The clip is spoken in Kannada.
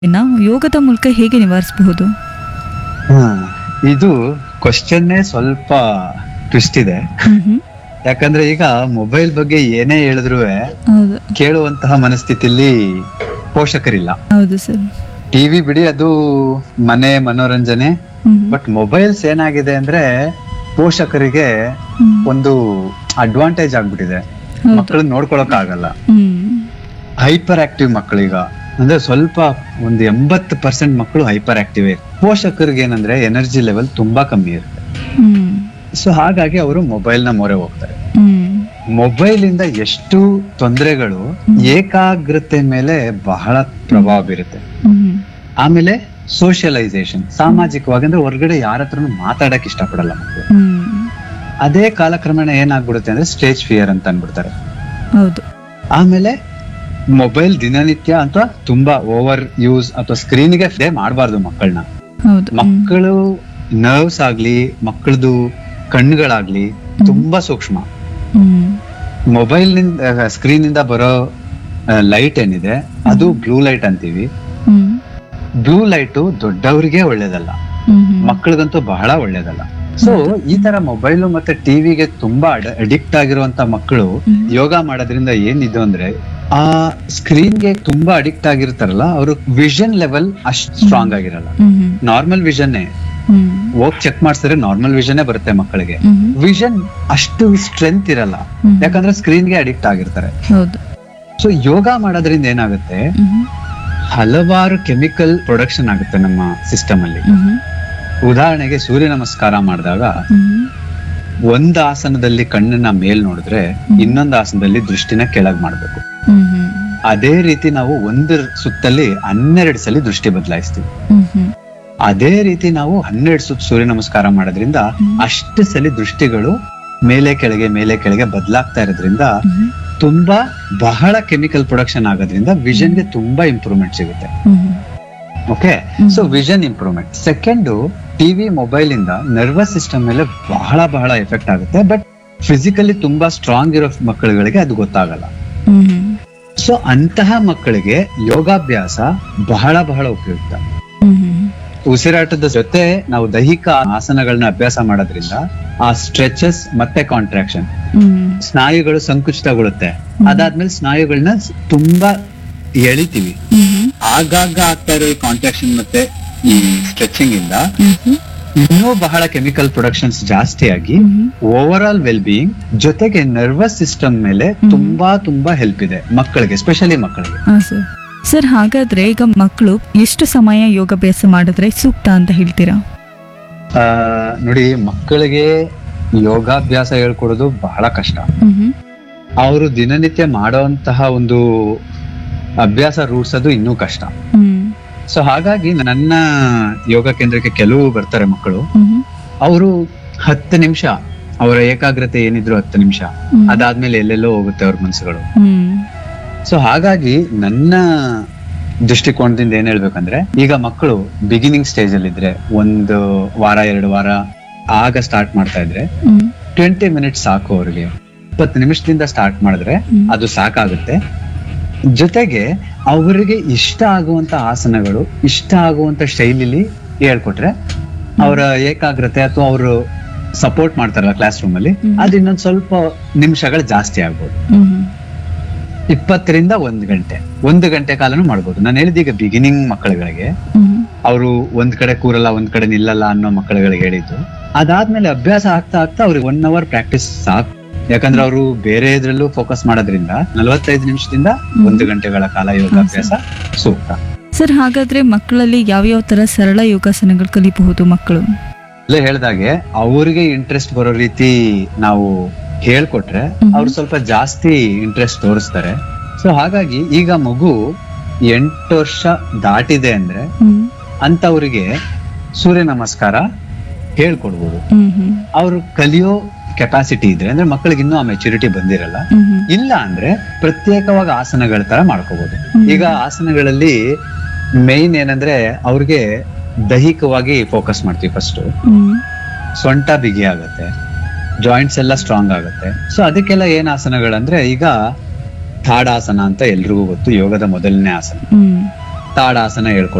ಇನ್ನ ಯೋಗದ ಮೂಲಕ ಹೇಗೆ ನಿವಾರಿಸಬಹುದು ಹಾ, ಇದು ಕ್ವಶನ್ನೇ ಸ್ವಲ್ಪ ಟ್ವಿಸ್ಟ್ ಇದೆ ಯಾಕಂದ್ರೆ ಈಗ ಮೊಬೈಲ್ ಬಗ್ಗೆ ಏನೇ ಹೇಳಿದ್ರು ಹೌದು ಕೇಳುವಂತಹ ಮನಸ್ಥಿತಿಯಲ್ಲಿ ಪೋಷಕರಿಲ್ಲ ಹೌದು ಸರ್ ಟಿವಿ ಬಿಡಿ ಅದು ಮನೆ ಮನೋರಂಜನೆ ಹ್ಮ್. ಬಟ್ ಮೊಬೈಲ್ಸ್ ಏನಾಗಿದೆ ಅಂದ್ರೆ ಪೋಷಕರಿಗೆ ಹ್ಮ್. ಒಂದು ಅಡ್ವಾಂಟೇಜ್ ಆಗ್ಬಿಟ್ಟಿದೆ ಹೌದು. ಮಕ್ಕಳನ್ನ ನೋಡ್ಕೊಳಕ್ ಆಗಲ್ಲ ಹ್ಮ್ ಹೈಪರ್ ಆಕ್ಟಿವ್ ಮಕ್ಕಳೀಗ ಅಂದ್ರೆ ಸ್ವಲ್ಪ ಒಂದು ಎಂಬತ್ತು ಪರ್ಸೆಂಟ್ ಮಕ್ಕಳು ಹೈಪರ್ ಆಕ್ಟಿವ್ ಪೋಷಕರಿಗೆ ಏನಂದ್ರೆ ಎನರ್ಜಿ ಲೆವೆಲ್ ತುಂಬಾ ಕಮ್ಮಿ ಇರುತ್ತೆ ಹ್ಮ್ ಸೊ ಹಾಗಾಗಿ ಅವರು ಮೊಬೈಲ್ ನ ಮೊರೆ ಹೋಗ್ತಾರೆ ಹ್ಮ್ ಮೊಬೈಲ್ ಇಂದ ಎಷ್ಟು ತೊಂದರೆಗಳು ಏಕಾಗ್ರತೆ ಮೇಲೆ ಬಹಳ ಪ್ರಭಾವ ಬೀರುತ್ತೆ ಹ್ಮ್ ಆಮೇಲೆ ಸೋಷಿಯಲೈಸೇಷನ್ ಸಾಮಾಜಿಕವಾಗಿ ಅಂದ್ರೆ ಹೊರಗಡೆ ಯಾರ ಹತ್ರನು ಮಾತಾಡಕ್ ಇಷ್ಟಪಡಲ್ಲ ಮಕ್ಕಳು ಹ್ಮ್ ಅದೇ ಕಾಲಕ್ರಮೇಣ ಏನಾಗ್ಬಿಡುತ್ತೆ ಅಂದ್ರೆ ಸ್ಟೇಜ್ ಫಿಯರ್ ಅಂತ ಅನ್ಬಿಡ್ತಾರೆ ಹೌದು ಆಮೇಲೆ ಮೊಬೈಲ್ ದಿನನಿತ್ಯ ಅಥವಾ ತುಂಬಾ ಓವರ್ ಯೂಸ್ ಅಥವಾ ಸ್ಕ್ರೀನ್ಗೆ ಫೇ ಮಾಡಬಾರ್ದು ಮಕ್ಕಳನ್ನ ಹೌದು ಹ್ಮ್. ಮಕ್ಕಳು ನರ್ವ್ಸ್ ಆಗ್ಲಿ ಮಕ್ಕಳದು ಕಣ್ಣುಗಳಾಗ್ಲಿ ತುಂಬಾ ಸೂಕ್ಷ್ಮ ಹ್ಮ್ ಮೊಬೈಲ್ ನಿಂದ ಸ್ಕ್ರೀನ್ ಇಂದ ಬರೋ ಲೈಟ್ ಏನಿದೆ ಅದು ಬ್ಲೂ ಲೈಟ್ ಅಂತೀವಿ ಹ್ಮ್ ಬ್ಲೂ ಲೈಟ್ ದೊಡ್ಡವರಿಗೆ ಒಳ್ಳೇದಲ್ಲ ಹ್ಮ್ ಹ್ಮ್. ಮಕ್ಕಳಿಗಂತೂ ಬಹಳ ಒಳ್ಳೇದಲ್ಲ ಸೊ ಈ ತರ ಮೊಬೈಲ್ ಮತ್ತೆ ಟಿವಿಗೆ ತುಂಬಾ ಅಡಿಕ್ಟ್ ಆಗಿರುವಂತ ಮಕ್ಕಳು ಹ್ಮ್. ಯೋಗ ಮಾಡೋದ್ರಿಂದ ಏನಿದು ಅಂದ್ರೆ ಆ ಸ್ಕ್ರೀನ್ ಗೆ ತುಂಬಾ ಅಡಿಕ್ಟ್ ಆಗಿರ್ತಾರಲ್ಲ ಅವರು ವಿಷನ್ ಲೆವೆಲ್ ಅಷ್ಟ್ ಸ್ಟ್ರಾಂಗ್ ಆಗಿರಲ್ಲ ಹ್ಮ್ ಹ್ಮ್. ನಾರ್ಮಲ್ ವಿಷನ್ನೇ ಹ್ಮ್ ಹೋಗ್ ಚೆಕ್ ಮಾಡಿಸಿದ್ರೆ ನಾರ್ಮಲ್ ವಿಷನ್ನೇ ಬರುತ್ತೆ ಮಕ್ಕಳಿಗೆ ಹ್ಮ್. ವಿಷನ್ ಅಷ್ಟು ಸ್ಟ್ರೆಂತ್ ಇರಲ್ಲ ಹ್ಮ್. ಯಾಕಂದ್ರೆ ಸ್ಕ್ರೀನ್ ಗೆ ಅಡಿಕ್ಟ್ ಆಗಿರ್ತಾರೆ ಹೌದು ಸೊ ಯೋಗ ಮಾಡೋದ್ರಿಂದ ಏನಾಗುತ್ತೆ ಹ್ಮ್ ಹಲವಾರು ಕೆಮಿಕಲ್ ಪ್ರೊಡಕ್ಷನ್ ಆಗುತ್ತೆ ನಮ್ಮ ಸಿಸ್ಟಮ್ ಅಲ್ಲಿ ಹ್ಮ್ ಉದಾಹರಣೆಗೆ ಸೂರ್ಯ ನಮಸ್ಕಾರ ಮಾಡಿದಾಗ ಹ್ಮ್ ಒಂದ್ ಆಸನದಲ್ಲಿ ಕಣ್ಣನ್ನ ಮೇಲ್ ನೋಡಿದ್ರೆ ಇನ್ನೊಂದು ಆಸನದಲ್ಲಿ ದೃಷ್ಟಿನ ಕೆಳಗ್ ಮಾಡ್ಬೇಕು ಹ್ಮ್ ಹ್ಮ್ ಅದೇ ರೀತಿ ನಾವು ಒಂದು ಸುತ್ತಲ್ಲಿ ಹನ್ನೆರಡು ಸಲ ದೃಷ್ಟಿ ಬದಲಾಯಿಸ್ತೀವಿ ಹ್ಮ್ ಹ್ಮ್ ಅದೇ ರೀತಿ ನಾವು ಹನ್ನೆರಡು ಸುತ್ತ ಸೂರ್ಯ ನಮಸ್ಕಾರ ಮಾಡೋದ್ರಿಂದ ಅಷ್ಟು ಸಲ ದೃಷ್ಟಿಗಳು ಮೇಲೆ ಕೆಳಗೆ ಮೇಲೆ ಕೆಳಗೆ ಬದಲಾಗ್ತಾ ಇರೋದ್ರಿಂದ ಹ್ಮ್ ತುಂಬಾ ಬಹಳ ಕೆಮಿಕಲ್ ಪ್ರೊಡಕ್ಷನ್ ಆಗೋದ್ರಿಂದ ವಿಷನ್ ಗೆ ತುಂಬಾ ಇಂಪ್ರೂವ್ಮೆಂಟ್ ಸಿಗುತ್ತೆ hmm okay so vision improvement second TV mobile ಇಂದ ನರ್ವಸ್ ಸಿಸ್ಟಮ್ ಮೇಲೆ ಬಹಳ ಬಹಳ ಎಫೆಕ್ಟ್ ಆಗುತ್ತೆ ಬಟ್ ಫಿಸಿಕಲಿ ತುಂಬಾ ಸ್ಟ್ರಾಂಗ್ ಇರೋ ಮಕ್ಕಳುಗಳಿಗೆ ಅದು ಗೊತ್ತಾಗಲ್ಲ ಹ್ಮ್ ಹ್ಮ್ ಸೊ ಅಂತಹ ಮಕ್ಕಳಿಗೆ ಯೋಗಾಭ್ಯಾಸ ಬಹಳ ಬಹಳ ಉಪಯುಕ್ತ ಹ್ಮ್ ಹ್ಮ್ ಉಸಿರಾಟದ ಜೊತೆ ನಾವು ದೈಹಿಕ ಆಸನಗಳನ್ನ ಅಭ್ಯಾಸ ಮಾಡೋದ್ರಿಂದ ಆ ಸ್ಟ್ರೆಚಸ್ ಮತ್ತೆ ಕಾಂಟ್ರಾಕ್ಷನ್ ಹ್ಮ್ ಸ್ನಾಯುಗಳು ಸಂಕುಚಿತಗೊಳ್ಳುತ್ತೆ ಅದಾದ್ಮೇಲೆ ಸ್ನಾಯುಗಳನ್ನ ತುಂಬಾ ಎಳಿತೀವಿ ಹ್ಮ್ ಆಗಾಗ ಆಗ್ತಾ ಇರೋ ಈ ಕಾಂಟ್ರಾಕ್ಷನ್ ಮತ್ತೆ ಈ ಸ್ಟ್ರೆಚಿಂಗ್ ಇಂದ ಹ್ಮ್ ಹ್ಮ್ ಇನ್ನೂ ಬಹಳ ಕೆಮಿಕಲ್ ಪ್ರೊಡಕ್ಷನ್ಸ್ ಜಾಸ್ತಿ ಆಗಿ hmm overall well being ಜೊತೆಗೆ ನರ್ವಸ್ ಸಿಸ್ಟಮ್ ಮೇಲೆ ತುಂಬಾ ತುಂಬಾ ಹೆಲ್ಪ್ ಇದೆ ಮಕ್ಕಳಿಗೆ ಸ್ಪೆಷಲಿ ಮಕ್ಕಳಿಗೆ ಹಾ ಸರ್ ಸರ್ ಹಾಗಾದ್ರೆ ಈಗ ಮಕ್ಕಳು ಎಷ್ಟು ಸಮಯ ಯೋಗಾಭ್ಯಾಸ ಮಾಡಿದ್ರೆ ಸೂಕ್ತ ಅಂತ ಹೇಳ್ತೀರಾ ಆ, ನೋಡಿ ಮಕ್ಕಳಿಗೆ ಯೋಗಾಭ್ಯಾಸ ಹೇಳ್ಕೊಡೋದು ಬಹಳ ಕಷ್ಟ ಹ್ಮ್ ಹ್ಮ್ ಅವರು ದಿನನಿತ್ಯ ಮಾಡೋಂತಹ ಒಂದು ಅಭ್ಯಾಸ ರೂಢಿಸೋದು ಇನ್ನೂ ಕಷ್ಟ ಹ್ಮ್ ಸೊ ಹಾಗಾಗಿ ನನ್ನ ಯೋಗ ಕೇಂದ್ರಕ್ಕೆ ಕೆಲವು ಬರ್ತಾರೆ ಮಕ್ಕಳು ಹ್ಮ್ ಹ್ಮ್ ಅವರು ಹತ್ತು ನಿಮಿಷ ಅವರ ಏಕಾಗ್ರತೆ ಏನಿದ್ರು ಹತ್ತು ನಿಮಿಷ ಹ್ಮ್. ಅದಾದ್ಮೇಲೆ ಎಲ್ಲೆಲ್ಲೋ ಹೋಗುತ್ತೆ ಅವ್ರ ಮನ್ಸುಗಳು ಹ್ಮ್ ಸೊ ಹಾಗಾಗಿ ನನ್ನ ದೃಷ್ಟಿಕೋನದಿಂದ ಏನ್ ಹೇಳ್ಬೇಕಂದ್ರೆ ಈಗ ಮಕ್ಕಳು ಬಿಗಿನಿಂಗ್ ಸ್ಟೇಜ್ ಅಲ್ಲಿ ಇದ್ರೆ ಒಂದು ವಾರ ಎರಡು ವಾರ ಆಗ ಸ್ಟಾರ್ಟ್ ಮಾಡ್ತಾ ಇದ್ರೆ ಹ್ಮ್ ಟ್ವೆಂಟಿ ಮಿನಿಟ್ಸ್ ಸಾಕು ಅವ್ರಿಗೆ ಇಪ್ಪತ್ತು ನಿಮಿಷದಿಂದ ಸ್ಟಾರ್ಟ್ ಮಾಡಿದ್ರೆ ಹ್ಮ್. ಅದು ಸಾಕಾಗುತ್ತೆ ಜೊತೆಗೆ ಅವರಿಗೆ ಇಷ್ಟ ಆಗುವಂತ ಆಸನಗಳು ಇಷ್ಟ ಆಗುವಂತ ಶೈಲಿಲಿ ಹೇಳ್ಕೊಟ್ರೆ ಅವರ ಏಕಾಗ್ರತೆ ಅಥವಾ ಅವರು ಸಪೋರ್ಟ್ ಮಾಡ್ತಾರಲ್ಲ ಕ್ಲಾಸ್ ರೂಮ್ ಅಲ್ಲಿ ಹ್ಮ್. ಅದು ಇನ್ನೊಂದ್ ಸ್ವಲ್ಪ ನಿಮಿಷಗಳು ಜಾಸ್ತಿ ಆಗ್ಬೋದು ಹ್ಮ್ ಹ್ಮ್ ಇಪ್ಪತ್ತರಿಂದ ಒಂದ್ ಗಂಟೆ ಒಂದು ಗಂಟೆ ಕಾಲನು ಮಾಡ್ಬೋದು ನಾನು ಹೇಳಿದೀಗ ಬಿಗಿನಿಂಗ್ ಮಕ್ಕಳುಗಳಿಗೆ ಹ್ಮ್ ಅವರು ಒಂದ್ ಕಡೆ ಕೂರಲ್ಲ ಒಂದ್ ಕಡೆ ನಿಲ್ಲಲ್ಲ ಅನ್ನೋ ಮಕ್ಕಳುಗಳಿಗೆ ಹೇಳಿದ್ದು ಅದಾದ್ಮೇಲೆ ಅಭ್ಯಾಸ ಆಗ್ತಾ ಆಗ್ತಾ ಅವ್ರಿಗೆ ಒನ್ ಅವರ್ ಪ್ರಾಕ್ಟೀಸ್ ಸಾಕು ಯಾಕಂದ್ರೆ ಅವರು ಬೇರೆ ಇದ್ರಲ್ಲೂ ಫೋಕಸ್ ಮಾಡೋದ್ರಿಂದ ನಲವತ್ತೈದು ನಿಮಿಷದಿಂದ ಒಂದು ಗಂಟೆಗಳ ಕಾಲ ಯೋಗಾಭ್ಯಾಸ ಸೂಕ್ತ ಸರ್ ಹಾಗಾದ್ರೆ ಮಕ್ಕಳಲ್ಲಿ ಯಾವ್ಯಾವ ತರ ಸರಳ ಯೋಗಾಸನಗಳು ಕಲಿಬಹುದು ಮಕ್ಕಳು ಅಲ್ಲೇ ಹೇಳ್ದಾಗೆ ಅವ್ರಿಗೆ ಇಂಟ್ರೆಸ್ಟ್ ಬರೋ ರೀತಿ ನಾವು ಹೇಳ್ಕೊಟ್ರೆ ಹ್ಮ್. ಅವ್ರು ಸ್ವಲ್ಪ ಜಾಸ್ತಿ ಇಂಟ್ರೆಸ್ಟ್ ತೋರಿಸ್ತಾರೆ ಸೊ ಹಾಗಾಗಿ ಈಗ ಮಗು ಎಂಟು ವರ್ಷ ದಾಟಿದೆ ಅಂದ್ರೆ ಹ್ಮ್ ಅಂತವರಿಗೆ ಸೂರ್ಯ ನಮಸ್ಕಾರ ಹೇಳ್ಕೊಡ್ಬೋದು ಹ್ಮ್ ಹ್ಮ್ ಅವರು ಕಲಿಯೋ ಕೆಪಾಸಿಟಿ ಇದ್ರೆ ಅಂದ್ರೆ ಮಕ್ಕಳಿಗೆ ಇನ್ನೂ ಆ ಮೆಚುರಿಟಿ ಬಂದಿರಲ್ಲ ಹ್ಮ್ ಹ್ಮ್ ಇಲ್ಲ ಅಂದ್ರೆ ಪ್ರತ್ಯೇಕವಾಗಿ ಆಸನಗಳ ತರ ಮಾಡ್ಕೋಬಹುದು ಹ್ಮ್. ಈಗ ಆಸನಗಳಲ್ಲಿ ಮೇನ್ ಏನಂದ್ರೆ ಅವ್ರಿಗೆ ದೈಹಿಕವಾಗಿ ಫೋಕಸ್ ಮಾಡ್ತೀವಿ ಫಸ್ಟ್ ಹ್ಮ್ ಸೊಂಟ ಬಿಗಿ ಆಗುತ್ತೆ ಜಾಯಿಂಟ್ಸ್ ಎಲ್ಲ ಸ್ಟ್ರಾಂಗ್ ಆಗುತ್ತೆ ಸೊ ಅದಕ್ಕೆಲ್ಲ ಏನ್ ಆಸನಗಳಂದ್ರೆ ಈಗ ತಾಡಾಸನ ಅಂತ ಎಲ್ರಿಗೂ ಗೊತ್ತು ಯೋಗದ ಮೊದಲನೇ ಆಸನ ಹ್ಮ್ ತಾಡಾಸನ ಹೇಳ್ಕೊಡ್ತೀವಿ